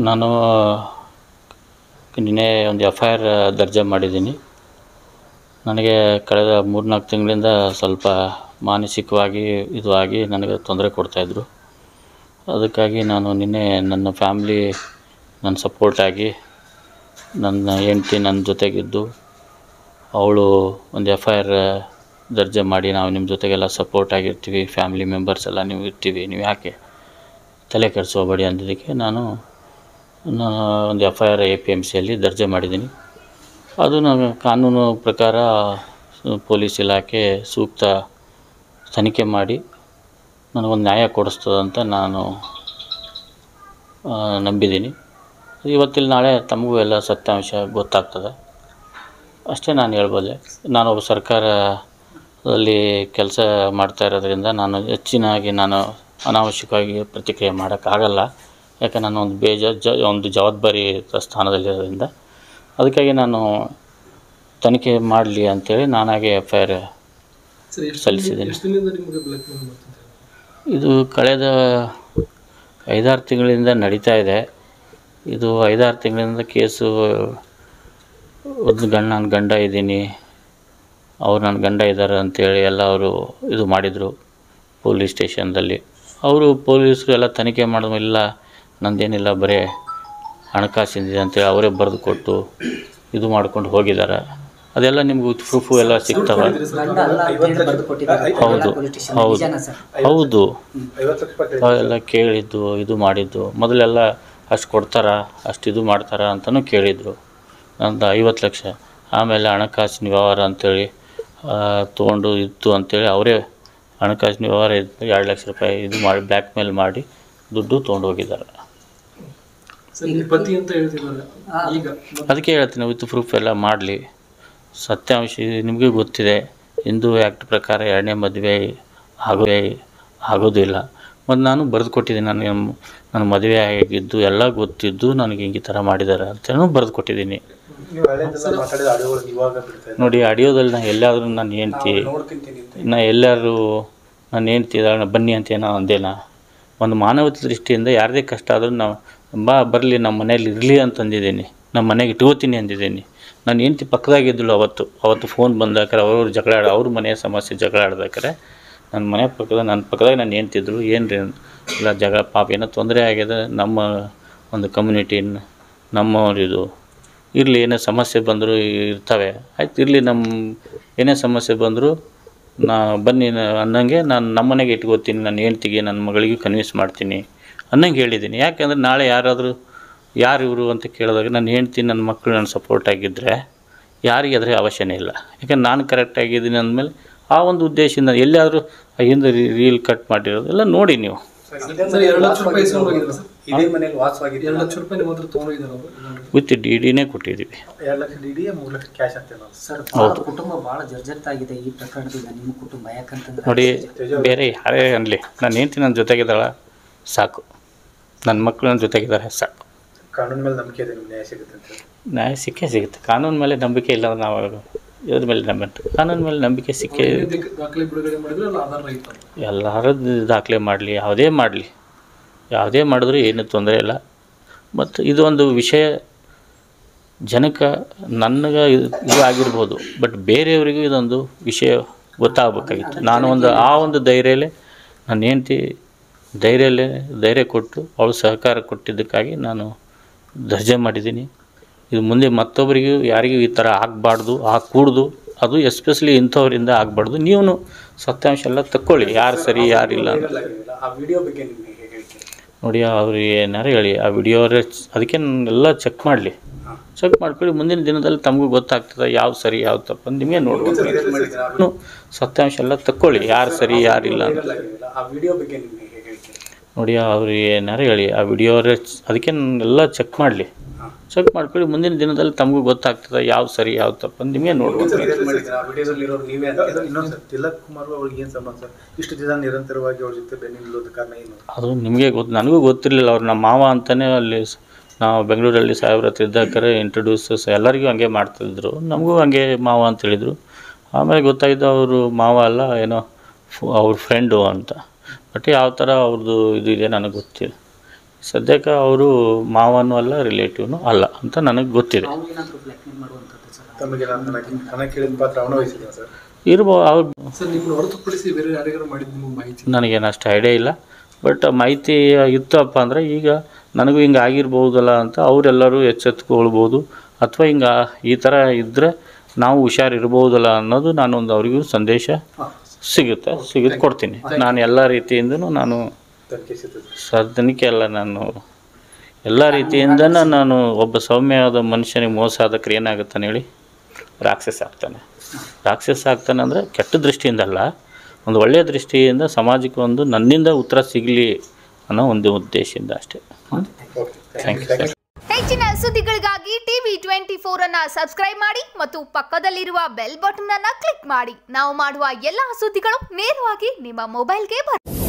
ನಾನು ನಿನ್ನೆ ಒಂದು ಎಫ್ ಐ ಆರ್ ದರ್ಜೆ ಮಾಡಿದ್ದೀನಿ ನನಗೆ ಕಳೆದ ಮೂರು ನಾಲ್ಕು ತಿಂಗಳಿಂದ ಸ್ವಲ್ಪ ಮಾನಸಿಕವಾಗಿ ಇದು ಆಗಿ ನನಗೆ ತೊಂದರೆ ಕೊಡ್ತಾಯಿದ್ರು ಅದಕ್ಕಾಗಿ ನಾನು ನಿನ್ನೆ ನನ್ನ ಫ್ಯಾಮ್ಲಿ ನನ್ನ ಸಪೋರ್ಟಾಗಿ ನನ್ನ ಹೆಂಡ್ತಿ ನನ್ನ ಜೊತೆಗಿದ್ದು ಅವಳು ಒಂದು ಎಫ್ ಐ ಆರ್ ದರ್ಜೆ ಮಾಡಿ ನಾವು ನಿಮ್ಮ ಜೊತೆಗೆಲ್ಲ ಸಪೋರ್ಟ್ ಆಗಿರ್ತೀವಿ ಫ್ಯಾಮಿಲಿ ಮೆಂಬರ್ಸ್ ಎಲ್ಲ ನೀವು ಇರ್ತೀವಿ ನೀವು ಯಾಕೆ ತಲೆ ಕೆಡಿಸ್ಕೋಬೇಡಿ ಅಂದಿದ್ದಕ್ಕೆ ನಾನು ನಾನು ಒಂದು F I R A P M ಸಿಯಲ್ಲಿ ದರ್ಜೆ ಮಾಡಿದ್ದೀನಿ ಅದು ನಾನು ಕಾನೂನು ಪ್ರಕಾರ ಪೊಲೀಸ್ ಇಲಾಖೆ ಸೂಕ್ತ ತನಿಖೆ ಮಾಡಿ ನನಗೊಂದು ನ್ಯಾಯ ಕೊಡಿಸ್ತದಂತ ನಾನು ಆ, ನಂಬಿದ್ದೀನಿ ಇವತ್ತಿಲ್ಲ ನಾಳೆ ತಮಗೂ ಎಲ್ಲ ಸತ್ಯಾಂಶ ಗೊತ್ತಾಗ್ತದೆ ಅಷ್ಟೇ ನಾನು ಹೇಳ್ಬಲ್ಲೆ ನಾನೊಬ್ಬ ಸರ್ಕಾರದಲ್ಲಿ ಕೆಲಸ ಮಾಡ್ತಾ ಇರೋದ್ರಿಂದ ನಾನು ಹೆಚ್ಚಿನಾಗಿ ನಾನು ಅನಾವಶ್ಯಕವಾಗಿ ಪ್ರತಿಕ್ರಿಯೆ ಮಾಡೋಕ್ಕಾಗಲ್ಲ ಯಾಕೆ ನಾನು ಒಂದು ಬೇಜ ಜ ಒಂದು ಜವಾಬ್ದಾರಿ ಸ್ಥಾನದಲ್ಲಿರೋದ್ರಿಂದ ಅದಕ್ಕಾಗಿ ನಾನು ತನಿಖೆ ಮಾಡಲಿ ಅಂಥೇಳಿ ನಾನಾಗೆ ಎಫ್ ಐ ಆರ್ ಸರ್ ಎಷ್ಟು ಸಲ್ಲಿಸಿದ್ದೀನಿ. ಎಷ್ಟು ದಿನದಿಂದ ನಿಮಗೆ ಬ್ಲ್ಯಾಕ್ ಮೇಲ್ ಮಾಡ್ತಿದ್ದಾರೆ ಇದು ಕಳೆದ ಐದಾರು ತಿಂಗಳಿಂದ ನಡೀತಾ ಇದೆ ಇದು ಐದಾರು ತಿಂಗಳಿಂದ ಕೇಸು ಒಂದು ಗಂಡ ನಾನು ಗಂಡ ಇದ್ದೀನಿ ಅವ್ರು ನನ್ನ ಗಂಡ ಇದ್ದಾರೆ ಅಂತೇಳಿ ಎಲ್ಲ ಅವರು ಇದು ಮಾಡಿದರು ಪೊಲೀಸ್ ಸ್ಟೇಷನ್ದಲ್ಲಿ ಅವರು ಪೊಲೀಸರು ಎಲ್ಲ ತನಿಖೆ ಮಾಡಿದ ಇಲ್ಲ ನಂದೇನಿಲ್ಲ ಬರೀ ಹಣಕಾಸಿಂದಿದೆ ಅಂತೇಳಿ ಅವರೇ ಬರೆದು ಕೊಟ್ಟು ಇದು ಮಾಡ್ಕೊಂಡು ಹೋಗಿದ್ದಾರೆ ಅದೆಲ್ಲ ನಿಮ್ಗೆ ಪ್ರೂಫು ಎಲ್ಲ ಸಿಗ್ತವೆ ಗಂಡ ಅಲ್ಲ ಅಂತ ಹೇಳಿ ಬರೆದು ಕೊಟ್ಟಿದ್ದಾರೆ ಹೌದು ಪೊಲೀಸ್ ಸ್ಟೇಷನ್ ಹೌದು ನಿಜಾನ ಸರ್ ಹೌದು ಐವತ್ತು ಲಕ್ಷ ರೂಪಾಯಿ ಅವೆಲ್ಲ ಕೇಳಿದ್ದು ಇದು ಮಾಡಿದ್ದು ಮೊದಲೆಲ್ಲ ಅಷ್ಟು ಕೊಡ್ತಾರ ಅಷ್ಟು ಇದು ಮಾಡ್ತಾರ ಅಂತಲೂ ಕೇಳಿದರು ನಂದು ಐವತ್ತು ಲಕ್ಷ ಆಮೇಲೆ ಹಣಕಾಸಿನ ವ್ಯವಹಾರ ಅಂತೇಳಿ ತೊಗೊಂಡು ಇತ್ತು ಅಂತೇಳಿ ಅವರೇ ಹಣಕಾಸಿನ ವ್ಯವಹಾರ ಇತ್ತು ಎರಡು ಲಕ್ಷ ರೂಪಾಯಿ ಇದು ಮಾಡಿ ಬ್ಲ್ಯಾಕ್ ಮೇಲ್ ಮಾಡಿ ದುಡ್ಡು ತೊಗೊಂಡು ಹೋಗಿದ್ದಾರೆ ಸರ್ ನಿಮ್ಮ ಪತಿ ಅಂತ ಹೇಳ್ತಿದ್ದಾರೆ ಈಗ ಅದಕ್ಕೆ ಹೇಳ್ತೀನಿ ವಿತ್ ಪ್ರೂಫ್ ಎಲ್ಲ ಮಾಡಲಿ ಸತ್ಯಾಂಶ ನಿಮಗೆ ಗೊತ್ತಿದೆ ಹಿಂದೂ ಆ್ಯಕ್ಟ್ ಪ್ರಕಾರ ಎರಡನೇ ಮದುವೆ ಆಗೋದೇ ಆಗೋದಿಲ್ಲ ಮತ್ತು ನಾನು ಬರೆದು ಕೊಟ್ಟಿದ್ದೀನಿ ನನಗೆ ನನ್ನ ಮದುವೆ ಆಗಿದ್ದು ಎಲ್ಲ ಗೊತ್ತಿದ್ದು ನನಗೆ ಹಿಂಗೆ ಈ ಥರ ಮಾಡಿದ್ದಾರೆ ಅಂತಲೂ ಬರೆದು ಕೊಟ್ಟಿದ್ದೀನಿ ನೀವು ಹಳೆದೆಲ್ಲ ಮಾತಾಡಿದ ಆಡಿಯೋಗಳು ಇವಾಗ ಬಿಡ್ತಾ ಇದ್ದಾರೆ ನೋಡಿ ಆಡಿಯೋದಲ್ಲಿ ನಾನು ಎಲ್ಲಾದರೂ ನಾನು ಹೆಂಡ್ತಿ ನೋಡ್ಕೊಂತೀನಿ ಅಂತ ನಾ ಎಲ್ಲರೂ ನಾನು ಹೆಂಡ್ತಿ ಇದ್ದಾಳೆ ಬನ್ನಿ ಅಂತ ಏನೋ ಅಂದೇನ ಒಂದು ಮಾನವತೆ ದೃಷ್ಟಿಯಿಂದ ಯಾರದೇ ಕಷ್ಟ ಆದರೂ ನಾವು ಬಾ ಬರಲಿ ನಮ್ಮ ಮನೇಲಿ ಇರಲಿ ಅಂತಂದಿದ್ದೀನಿ ನಮ್ಮ ಮನೆಗೆ ಇಟ್ಕೋತೀನಿ ಅಂದಿದ್ದೀನಿ ನಾನು ಹೆಂಡ್ತಿ ಪಕ್ಕದಾಗಿದ್ದಳು ಅವತ್ತು ಅವತ್ತು ಫೋನ್ ಬಂದಾಕರೆ ಅವ್ರವ್ರು ಜಗಳ ಆಡ ಅವ್ರ ಮನೆಯ ಸಮಸ್ಯೆ ಜಗಳ ಆಡ್ದಾಕರೆ ನನ್ನ ಮನೆ ಪಕ್ಕದ ನನ್ನ ಪಕ್ಕದಾಗ ನಾನು ಹೆಂಡ್ತಿದ್ರು ಏನು ರೀ ಇಲ್ಲ ಜಗಳ ಪಾಪ ಏನೋ ತೊಂದರೆ ಆಗಿದೆ ನಮ್ಮ ಒಂದು ಕಮ್ಯುನಿಟಿ ನಮ್ಮವ್ರು ಇದು ಇರಲಿ ಏನೇ ಸಮಸ್ಯೆ ಬಂದರೂ ಇರ್ತವೆ ಆಯ್ತು ಇರಲಿ ನಮ್ಮ ಏನೇ ಸಮಸ್ಯೆ ಬಂದರೂ ನಾ ಬನ್ನಿ ನ- ಅನ್ನಂಗೆ ನಾನು ನಮ್ಮ ಮನೆಗೆ ಇಟ್ಕೋತೀನಿ ನನ್ನ ಹೆಂಡ್ತಿಗೆ ನನ್ನ ಮಗಳಿಗೂ ಕನ್ವಿನ್ಸ್ ಮಾಡ್ತೀನಿ ಅನ್ನಂಗೆ ಹೇಳಿದ್ದೀನಿ ಯಾಕೆಂದ್ರೆ ನಾಳೆ ಯಾರಾದರೂ ಯಾರು ಇವರು ಅಂತ ಕೇಳಿದಾಗ ನನ್ನ ಹೆಂಡ್ತಿ ನನ್ನ ಮಕ್ಕಳು ನನ್ನ ಸಪೋರ್ಟ್ ಆಗಿದ್ದರೆ ಯಾರಿಗೆ ಅದರ ಅವಶ್ಯನೇ ಇಲ್ಲ ಯಾಕಂದ್ರೆ ನಾನು ಕರೆಕ್ಟ್ ಆಗಿದ್ದೀನಿ ಅಂದಮೇಲೆ ಆ ಒಂದು ಉದ್ದೇಶದಿಂದ ಎಲ್ಲಿಯಾದರೂ ಹಿಂದೆ ರೀಲ್ ಕಟ್ ಮಾಡಿರೋದು ಎಲ್ಲ ನೋಡಿ ನೀವು ಸರ್ ಎರಡು ಲಕ್ಷ ರೂಪಾಯಿ ಇಸ್ಕೊಂಡು ಹೋಗಿದ್ರು ಸರ್ ಇದೇ ಮನೇಲಿ ವಾಸವಾಗಿದ್ದು ಎರಡು ಲಕ್ಷ ರೂಪಾಯಿ ನಿಮ್ಮ ಹತ್ರ ತೊಗೊಂಡೋಗಿದ್ದಾರೆ ಅವರು ಇನ್ನೊಂದು. ವಿತ್ ಡಿ ಡಿನೇ ಕೊಟ್ಟಿದ್ದೀವಿ ಎರಡು ಲಕ್ಷ ಡಿ ಡಿ ಮೂರು ಲಕ್ಷ ಕ್ಯಾಶ್ ಅಂತ ನಾವು ಸರ್ ಭಾಳ ಕುಟುಂಬ ಭಾಳ ಜರ್ಜರಿತ ಆಗಿದೆ ಈ ಪ್ರಕರಣದಿಂದ ನಿಮ್ಮ ಕುಟುಂಬ ಯಾಕಂತಂದ್ರೆ ನೋಡಿ ಬೇರೆ ಯಾರೇ ಅನ್ನಲಿ ನಾನು ಹೆಂಡ್ತಿ ನನ್ನ ಜೊತೆಗಿದ್ದಾಳ ಸಾಕು ನನ್ನ ಮಕ್ಕಳು ನನ್ನ ಜೊತೆಗಿದ್ದಾರೆ ಸಾಕು ಕಾನೂನು ಮೇಲೆ ನಂಬಿಕೆ ಇದೆ ನಿಮ್ಗೆ ನ್ಯಾಯ ಸಿಗುತ್ತೆ ಅಂತ ನ್ಯಾಯ ಸಿಕ್ಕೇ ಸಿಗುತ್ತೆ ಕಾನೂನು ಮೇಲೆ ನಂಬಿಕೆ ಇಲ್ಲ ಅಂದ್ರೆ ನಾವು ಇದ್ರ ಮೇಲೆ ನಂಬಿಕೆ ಕಾನೂನು ಮೇಲೆ ನಂಬಿಕೆ ಸಿಕ್ಕೇ ಏನೇ ದಿಕ್- ದಾಖಲೆ ಬಿಡುಗಡೆ ಮಾಡಿದ್ರೆ ಅಲ್ಲ ಆಧಾರ ರಹಿತ ಎಲ್ಲರದ್ದು ದಾಖಲೆ ಮಾಡಲಿ ಯಾವುದೇ ಮಾಡಲಿ ಯಾವುದೇ ಮಾಡಿದ್ರೂ ಏನೂ ತೊಂದರೆ ಇಲ್ಲ ಮತ್ತು ಇದು ಒಂದು ವಿಷಯ ಜನಕ್ಕೆ ನನಗೆ ಇದು ಇದು ಆಗಿರ್ಬೋದು ಬಟ್ ಬೇರೆಯವರಿಗೂ ಇದೊಂದು ವಿಷಯ ಗೊತ್ತಾಗಬೇಕಾಗಿತ್ತು ನಾನು ಒಂದು ಆ ಒಂದು ಧೈರ್ಯಲೇ ನನ್ನ ಹೆಂಡ್ತಿ ಧೈರ್ಯಲೇ ಧೈರ್ಯ ಕೊಟ್ಟು ಅವಳು ಸಹಕಾರ ಕೊಟ್ಟಿದ್ದಕ್ಕಾಗಿ ನಾನು ದರ್ಜೆ ಮಾಡಿದ್ದೀನಿ ಇದು ಮುಂದೆ ಮತ್ತೊಬ್ಬರಿಗೂ ಯಾರಿಗೂ ಈ ಥರ ಆಗಬಾರ್ದು ಆಗಕೂಡ್ದು ಅದು ಎಸ್ಪೆಷಲಿ ಇಂಥವರಿಂದ ಆಗಬಾರ್ದು ನೀವು ಸತ್ಯಾಂಶ ಎಲ್ಲ ತಕ್ಕೊಳ್ಳಿ ಯಾರು ಸರಿ ಯಾರಿಲ್ಲ ಅಂತ. ಆ ವಿಡಿಯೋ ಬಗ್ಗೆ ನಿಮಗೆ ಹೇಗೆ ಹೇಳ್ತೀರಿ ನೋಡಿ ಅವ್ರು ಏನಾರು ಹೇಳಿ ಆ ವಿಡಿಯೋ ಅದಕ್ಕೆ ಎಲ್ಲ ಚೆಕ್ ಮಾಡಲಿ ಚೆಕ್ ಮಾಡ್ಕೊಳ್ಳಿ ಮುಂದಿನ ದಿನದಲ್ಲಿ ತಮಗೂ ಗೊತ್ತಾಗ್ತದೆ ಯಾವ್ದು ಸರಿ ಯಾವ್ದು ತಪ್ಪು ಅಂತ ನಿಮಗೆ ನೋಡ್ಬೋದು ನೀವು ಸತ್ಯಾಂಶ ಎಲ್ಲ ತಕ್ಕೊಳ್ಳಿ ಯಾರು ಸರಿ ಯಾರಿಲ್ಲ ಅಂತ ಆ ವಿಡಿಯೋ ಬಗ್ಗೆ ನಿಮಗೆ ಹೇಗೆ ಹೇಳ್ತೀರಿ ನೋಡಿ ಅವ್ರು ಏನಾರು ಹೇಳಿ ಆ ವಿಡಿಯೋ ಅದಕ್ಕೆ ಎಲ್ಲ ಚೆಕ್ ಮಾಡಲಿ ಚೆಕ್ ಮಾಡ್ಕೊಳ್ಳಿ ಮುಂದಿನ ದಿನದಲ್ಲಿ ತಮಗೂ ಗೊತ್ತಾಗ್ತದೆ ಯಾವ್ದು ಸರಿ ಯಾವ್ದು ತಪ್ಪು ಅಂತ ನಿಮಗೆ ನೋಡ್ಬೋದು ಆ ವಿಡಿಯೋದಲ್ಲಿ ಇರೋರು ನೀವೇ ಅಂತ ಇನ್ನೊಂದು ಸರ್ ತಿಲಕ್ ಕುಮಾರ್ ಅವ್ರಿಗೆ ಏನು ಸಂಬಂಧ ಸರ್ ಇಷ್ಟು ದಿನ ನಿರಂತರವಾಗಿ ಅವ್ರ ಜೊತೆ ಬೆನ್ನಿ ನಿಲ್ಲೋದ ಕಾರಣ ಏನು ಅದು ನಿಮಗೆ ಗೊತ್ತು ನನಗೂ ಗೊತ್ತಿರಲಿಲ್ಲ ಅವ್ರು ನಮ್ಮ ಮಾವ ಅಂತಲೇ ಅಲ್ಲಿ ಸ್- ನಾವು ಬೆಂಗಳೂರಲ್ಲಿ ಸಾಹೇಬ್ರ ಹತ್ರ ಇದ್ದಾಕರೆ ಇಂಟ್ರೊಡ್ಯೂಸಸ್ ಎಲ್ಲರಿಗೂ ಹಂಗೆ ಮಾಡ್ತಿದ್ರು ನಮಗೂ ಹಂಗೆ ಮಾವ ಅಂತ ಹೇಳಿದರು ಆಮೇಲೆ ಗೊತ್ತಾಯಿದ್ದು ಅವರು ಮಾವ ಅಲ್ಲ ಏನೋ ಫು- ಅವ್ರ ಫ್ರೆಂಡು ಅಂತ ಬಟ್ ಯಾವ ಥರ ಅವ್ರದ್ದು ಇದು ಇದೆ ನನಗೆ ಗೊತ್ತಿಲ್ಲ ಸದ್ಯಕ್ಕೆ ಅವರು ಮಾವನೂ ಅಲ್ಲ ರಿಲೇಟಿವ್ನು ಅಲ್ಲ ಅಂತ ನನಗೆ ಗೊತ್ತಿದೆ ಅವ್ರಿಗೇನಾದರೂ ಬ್ಲ್ಯಾಕ್ಮೇಲ್ ಮಾಡುವಂಥದ್ದು ಸರ್ ತಮಗೆ ನಾನು ಹಣ ಹಣ ಕೇಳಿದ ಪಾತ್ರ ಅವನ ವಹಿಸಿದ್ದಾನೆ ಸರ್ ಇರ್ಬೋ ಅವ್ರು ಸರ್ ನಿಮ್ಮನ್ನು ಹೊರತುಪಡಿಸಿ ಬೇರೆ ಯಾರಿಗಾರು ಮಾಡಿದ್ದು ನಿಮಗೆ ಮಾಹಿತಿ ನನಗೇನು ಅಷ್ಟು ಐಡಿಯಾ ಇಲ್ಲ ಬಟ್ ಮಾಹಿತಿ ಇತ್ತಪ್ಪ ಅಂದರೆ ಈಗ ನನಗೂ ಹಿಂಗೆ ಆಗಿರ್ಬೋದಲ್ಲ ಅಂತ ಅವರೆಲ್ಲರೂ ಎಚ್ಚೆತ್ಕೊಳ್ಬೋದು ಅಥವಾ ಹಿಂಗೆ ಈ ಥರ ಇದ್ದರೆ ನಾವು ಹುಷಾರಿರ್ಬೋದಲ್ಲ ಅನ್ನೋದು ನಾನೊಂದು ಅವರಿಗೂ ಸಂದೇಶ ಸಿಗುತ್ತೆ ಸಿಗುತ್ತೆ ಕೊಡ್ತೀನಿ ನಾನು ಎಲ್ಲ ರೀತಿಯಿಂದನೂ ನಾನು ತನಿಖೆ ಸಿದ್ಧತೆ ಸಾಧನಿಕೆ ಎಲ್ಲ ನಾನು ಎಲ್ಲ ರೀತಿಯಿಂದನೂ ನಾನು ಒಬ್ಬ ಸೌಮ್ಯವಾದ ಮನುಷ್ಯನಿಗೆ ಮೋಸ ಆದಕ್ರೆ ಏನಾಗುತ್ತಾನೆ ಹೇಳಿ ರಾಕ್ಷಸ ಆಗ್ತಾನೆ ರಾಕ್ಷಸ ಆಗ್ತಾನೆ ಅಂದರೆ ಕೆಟ್ಟ ದೃಷ್ಟಿಯಿಂದಲ್ಲ ಒಂದು ಒಳ್ಳೆಯ ದೃಷ್ಟಿಯಿಂದ ಸಮಾಜಕ್ಕೆ ಒಂದು ನನ್ನಿಂದ ಉತ್ತರ ಸಿಗಲಿ ಅನ್ನೋ ಒಂದು ಉದ್ದೇಶದಿಂದ ಅಷ್ಟೇ ಓಕೆ ಥ್ಯಾಂಕ್ ಯು ಸರ್ ಹೆಚ್ಚಿನ ಸುದ್ದಿಗಳಿಗಾಗಿ ಟಿವಿ ಟ್ವೆಂಟಿ ಫೋರ್ ಅನ್ನ ಸಬ್ಸ್ಕ್ರೈಬ್ ಮಾಡಿ ಮತ್ತು ಪಕ್ಕದಲ್ಲಿರುವ ಬೆಲ್ ಬಟನ್ ಅನ್ನ ಕ್ಲಿಕ್ ಮಾಡಿ ನಾವು ಮಾಡುವ ಎಲ್ಲಾ ಸುದ್ದಿಗಳು ನೇರವಾಗಿ ನಿಮ್ಮ ಮೊಬೈಲ್ಗೆ ಬರುತ್ತೆ